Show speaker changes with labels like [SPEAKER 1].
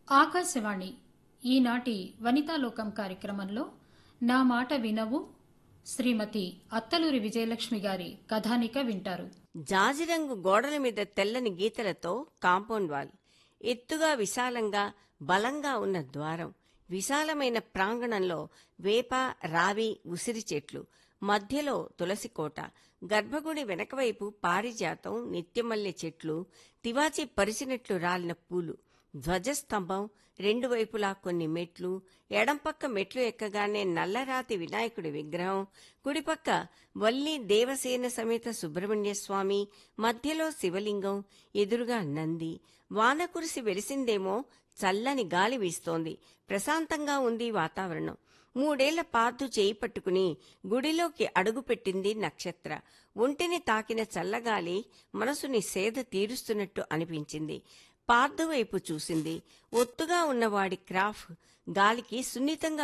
[SPEAKER 1] ఆకాశవాణి ఈనాటి వనితాలోకం కార్యక్రమంలో నా మాట వినవు శ్రీమతి అత్తలూరి విజయలక్ష్మి గారి కథానిక వింటారు
[SPEAKER 2] జాజిరంగు గోడల మీద తెల్లని గీతలతో కాంపౌండ్ వాల్ ఎత్తుగా విశాలంగా బలంగా ఉన్న ద్వారం విశాలమైన ప్రాంగణంలో వేప రావి ఉసిరి చెట్లు మధ్యలో తులసి కోట గర్భగుడి వెనకవైపు పారిజాతం నిత్యమల్లె చెట్లు తివాచి పరిచినట్లు రాలిన పూలు ధ్వజస్తంభం రెండు వైపులా కొన్ని మెట్లు ఎడంపక్క మెట్లు ఎక్కగానే నల్లరాతి వినాయకుడి విగ్రహం కుడిపక్క వల్లి దేవసేన సమేత సుబ్రహ్మణ్య స్వామి మధ్యలో శివలింగం ఎదురుగా నంది వాన కురిసి వెలిసిందేమో చల్లని గాలి వీస్తోంది ప్రశాంతంగా ఉంది వాతావరణం మూడేళ్ల పాదు చేయి పట్టుకుని గుడిలోకి అడుగుపెట్టింది నక్షత్ర ఒంటిని తాకిన చల్లగాలి మనసుని సేద తీరుస్తున్నట్టు అనిపించింది పార్థు వైపు చూసింది ఒత్తుగా ఉన్నవాడి క్రాఫ్ గాలికి సున్నితంగా